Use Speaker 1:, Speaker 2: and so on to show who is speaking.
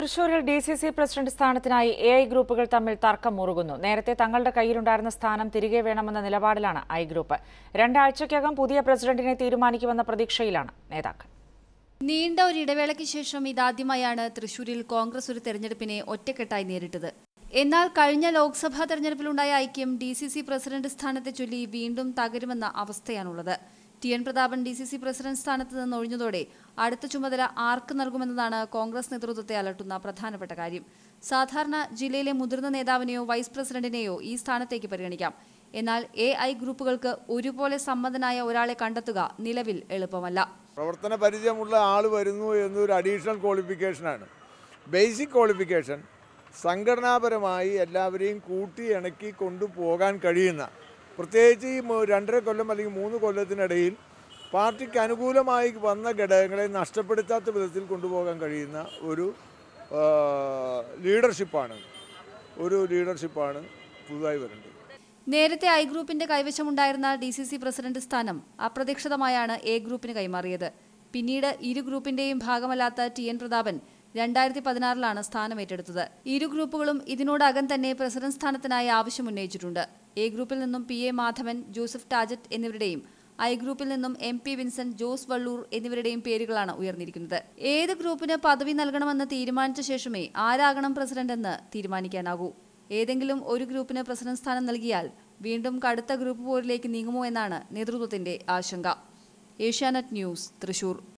Speaker 1: തൃശൂരിൽ D C C president സ്ഥാനത്തിനായി A I ഗ്രൂപ്പുകൾ തമ്മിൽ തർക്കം മുറുകുന്നു നേരത്തെ തങ്ങളുടെ കയ്യിലുണ്ടായിരുന്ന സ്ഥാനം തിരികെ വേണമെന്ന നിലപാടിലാണ് ഐ ഗ്രൂപ്പ് രണ്ടാഴ്ചയ്ക്കകം പുതിയ പ്രസിഡന്റിനെ തീരുമാനിക്കുമെന്ന പ്രതീക്ഷയിലാണ് നേതാക്കൾ
Speaker 2: നീണ്ട ഒരു ഇടവേളയ്ക്ക് ശേഷം ഇതാദ്യമായാണ് തൃശൂരിൽ കോൺഗ്രസ് ഒരു തെരഞ്ഞെടുപ്പിനെ ഒറ്റക്കെട്ടായി നേരിട്ടത് എന്നാൽ കഴിഞ്ഞ ലോക്സഭാ തെരഞ്ഞെടുപ്പിലുണ്ടായ ഐക്യം ഡി സി സി പ്രസിഡന്റ് സ്ഥാനത്തെ ചൊല്ലി വീണ്ടും തകരുമെന്ന അവസ്ഥയാണുള്ളത് T N Prathapan D C C president സ്ഥാനത്ത് നിന്ന് ഒഴിഞ്ഞതോടെ അടുത്ത ചുമതല ആർക്ക് നൽകുമെന്നതാണ് കോൺഗ്രസ് നേതൃത്വത്തെ അലട്ടുന്ന പ്രധാനപ്പെട്ട കാര്യം സാധാരണ ജില്ലയിലെ മുതിർന്ന നേതാവിനെയോ വൈസ് പ്രസിഡന്റിനെയോ ഈ സ്ഥാനത്തേക്ക് പരിഗണിക്കാം എന്നാൽ എ ഐ ഗ്രൂപ്പുകൾക്ക് ഒരുപോലെ സമ്മതനായ ഒരാളെ കണ്ടെത്തുക നിലവിൽ എളുപ്പമല്ല
Speaker 3: പ്രവർത്തന പരിചയമുള്ള ആൾ വരുന്നു എന്നൊരു അഡീഷണൽ ക്വാളിഫിക്കേഷനാണ് ബേസിക് ക്വാളിഫിക്കേഷൻ സംഘടനാപരമായി എല്ലാവരെയും കൂട്ടി ഇണക്കി കൊണ്ടുപോകാൻ കഴിയുന്ന പ്രത്യേകിച്ച് ഈ മൂ- രണ്ടര കൊല്ലം അല്ലെങ്കിൽ മൂന്ന് കൊല്ലത്തിനിടയിൽ പാർട്ടിക്ക് അനുകൂലമായി വന്ന ഘടകങ്ങളെ നഷ്ടപ്പെടുത്താത്ത വിധത്തിൽ കൊണ്ടുപോകാൻ കഴിയുന്ന ഒരു ആ, ലീഡർഷിപ്പാണ് ഒരു ലീഡർഷിപ്പാണ് പുതുതായി വരേണ്ടത്
Speaker 2: നേരത്തെ ഐ ഗ്രൂപ്പിന്റെ കൈവശമുണ്ടായിരുന്ന ഡി സി സി പ്രസിഡന്റ് സ്ഥാനം അപ്രതീക്ഷിതമായാണ് എ ഗ്രൂപ്പിന് കൈമാറിയത് പിന്നീട് ഇരു ഗ്രൂപ്പിന്റെയും ഭാഗമല്ലാത്ത ടി എൻ പ്രതാപൻ രണ്ടായിരത്തി പതിനാറിലാണ് സ്ഥാനം ഏറ്റെടുത്തത് ഇരു ഗ്രൂപ്പുകളും ഇതിനോടകം തന്നെ പ്രസിഡന്റ് സ്ഥാനത്തിനായി ആവശ്യമുന്നയിച്ചിട്ടുണ്ട് എ ഗ്രൂപ്പിൽ നിന്നും പി എ മാധവൻ ജോസഫ് ടാജറ്റ് എന്നിവരുടെയും ഐ ഗ്രൂപ്പിൽ നിന്നും എം പി വിൻസെന്റ് ജോസ് വള്ളൂർ എന്നിവരുടെയും പേരുകളാണ് ഉയർന്നിരിക്കുന്നത് ഏത് ഗ്രൂപ്പിന് പദവി നൽകണമെന്ന് തീരുമാനിച്ച ശേഷമേ ആരാകണം പ്രസിഡന്റ് എന്ന് തീരുമാനിക്കാനാകൂ ഏതെങ്കിലും ഒരു ഗ്രൂപ്പിന് പ്രസിഡന്റ് സ്ഥാനം നൽകിയാൽ വീണ്ടും കടുത്ത ഗ്രൂപ്പ് പോരിലേക്ക് നീങ്ങുമോ എന്നാണ് നേതൃത്വത്തിന്റെ ആശങ്ക ഏഷ്യാനെറ്റ് ന്യൂസ് തൃശൂർ